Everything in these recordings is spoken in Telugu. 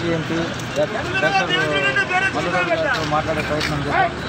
మాజీ ఎంపీ డాక్టర్ మధురావు గారితో మాట్లాడే ప్రయత్నం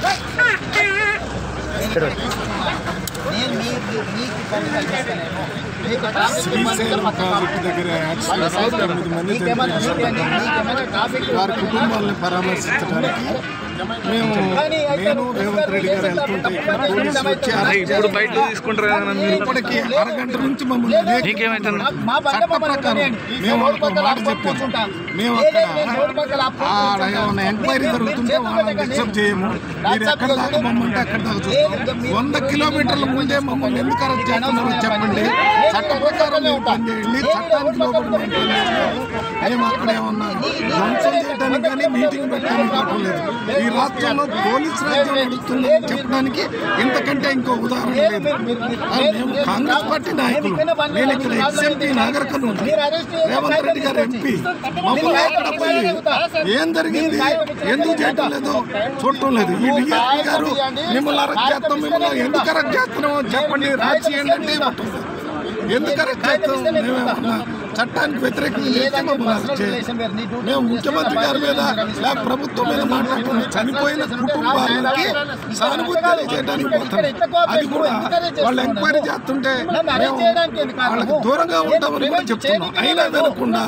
చేశారు నేను మీకు మీకు పని కల్పిస్తానేమో మీకు శ్రీశైలం ప్రాజెక్టు దగ్గర యాక్సిడెంట్ తొమ్మిది మంది చనిపోయిన సందర్భంగా వారి కుటుంబాలను పరామర్శించడానికి మేము నేను రేవంత్ రెడ్డి గారు వెళ్తుంటే ఇక్కడ పోలీసులు వచ్చి అరెస్ట్ ఇప్పుడు బయట తీసుకుంటారు కదా మీరు ఇప్పటికీ అరగంట నుంచి మమ్మల్ని రేపు నీకేమైతుంది మా బండ చట్ట ప్రకారం మేము వాళ్ళకి ఒక మాట చెప్పాము మేము అక్కడ ఆడ ఏమైనా ఎంక్వైరీ జరుగుతుంటే వాళ్ళని డిస్టర్బ్ చేయము మీరు ఎక్కడ దాకా మమ్మల్ని అక్కడ దాకా చూస్తాం వంద కిలోమీటర్ల ముందే మమ్మల్ని ఎందుకు అరెస్ట్ చేస్తున్నారో చెప్పండి చట్ట ప్రకారం మీరు పని చేయండి చట్టానికి లోపల మేము పని చేస్తాము మేము అక్కడ ఏమన్నా ధ్వంసం చేయడానికి కానీ మీటింగ్ పెట్టడానికి రావట్లేదు ఈ రాష్ట్రంలో పోలీస్ రాజ్యం నడుస్తుందని చెప్పడానికి ఇంతకంటే ఇంకో ఉదాహరణ లేదు ఆ, మేము కాంగ్రెస్ పార్టీ నాయకులు నేను ఇక్కడ ఎక్స్ఎంపీ నాగర్ కర్నూలు రేవంత్ రెడ్డి గారు ఎంపీ మమ్మల్ని అక్కడ పోయి ఏం జరిగింది ఎందుకు చేయటం లేదు చూడటం లేదు ఈ డిఎస్పీ గారు మిమ్మల్ని అరెస్ట్ చేస్తాం మిమ్మల్ని ఎందుకు అరెస్ట్ చేస్తున్నామో చెప్పండి రాజకీయం అంటే ఇవ్వటం లేదు ఎందుకు అరెస్ట్ చేస్తాం మేమేమన్నా చట్టానికి వ్యతిరేకంగా చేస్తే మమ్మల్ని అరెస్ట్ చేయాలి మేము ముఖ్యమంత్రి గారి మీద లేదా ప్రభుత్వం మీద మాట్లాడుతున్నాం చనిపోయిన కుటుంబాలకి సానుభూతి తెలియజేయడానికి పోతాం అది కూడా వాళ్ళు ఎంక్వైరీ చేస్తుంటే మేము వాళ్ళకి దూరంగా ఉంటామని కూడా చెప్తున్నాం అయినా వినకుండా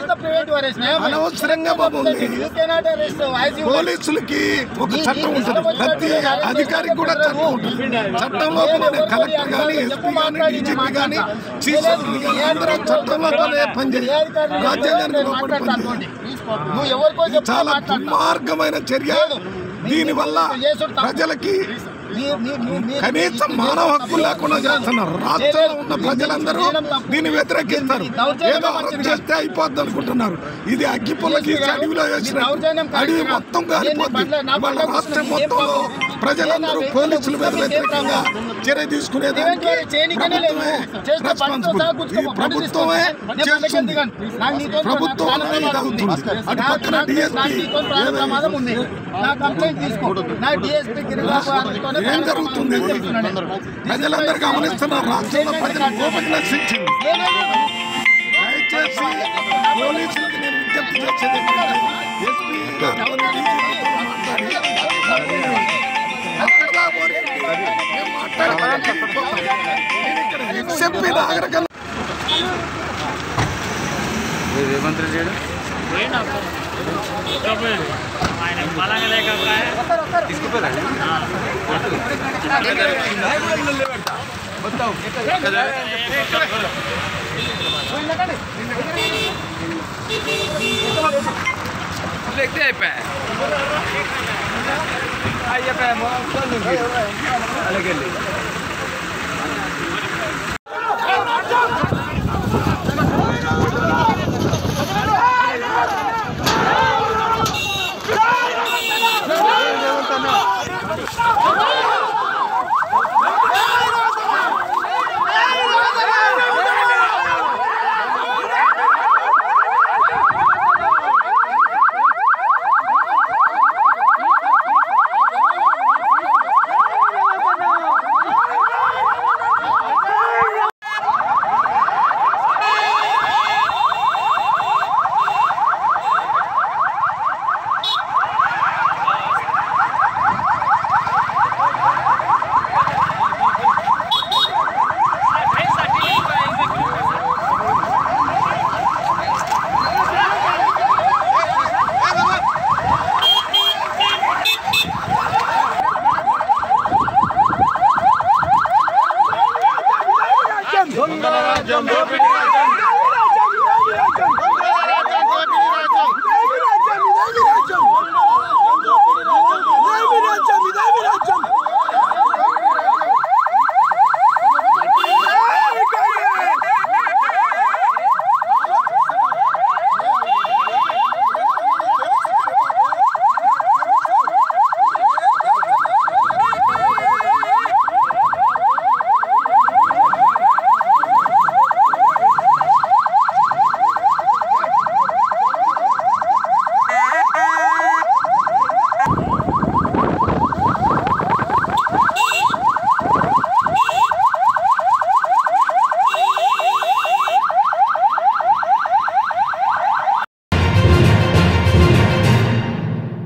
అనవసరంగా మమ్మల్ని పోలీసులకి ఒక చట్టం ఉంటుంది ప్రతి అధికారికి కూడా చట్టం ఉంటుంది చట్టంలో కలెక్టర్ కానీ ఎస్పీ కానీ డీజీపీ కానీ చీఫ్ సెక్రటరీ కానీ అందరూ చట్టంలోనే పనిచేయాలి రాజ్యాంగానికి లోపడి పనిచేయాలి నువ్వు ఎవరికో ఇది చాలా దుర్మార్గమైన చర్య దీనివల్ల ప్రజలకి కనీసం మానవ హక్కులు లేకుండా చేస్తున్నారు రాష్ట్రంలో ఉన్న ప్రజలందరూ దీన్ని వ్యతిరేకిస్తారు ఏదో అరెస్ట్ చేస్తే అయిపోద్ది అనుకుంటున్నారు ఇది అగ్గిపుల్ల గీసి అడవిలో వేసిన అడవి మొత్తం కాలిపోద్ది వాళ్ళ రాష్ట్రం మొత్తంలో ప్రజలందరూ పోలీసుల మీద వ్యతిరేకంగా చర్య తీసుకునేదానికి ప్రభుత్వమే రెస్పాన్సిబుల్ ఈ ప్రభుత్వమే చేస్తుంది ప్రభుత్వం అనేది ఇది అవుతుంది అటు పక్కన డిఎస్పీ ఏం జరుగుతుంది ఇది? ప్రజలందరూ గమనిస్తున్నారు రాష్ట్రంలో ప్రజల ఓపిక నశించింది దయచేసి పోలీసులకు నేను విజ్ఞప్తి చేసేది ఏంటంటే, ఎస్పీ గారితో, డీజీపీతో మాట్లాడి, అక్కడ దాకా పోనీయండి. మేము మాట్లాడమని వెళ్ళిపోతాం. నేను ఇక్కడ ఎక్స్ఎంపీ నాగరికల్ రేవంత్ రెడ్డి గారు ఆయన బలంగా లేకపోతే తీసుకుపోరా ఎక్కితే అయిపోయా అయిపోయా అలాగే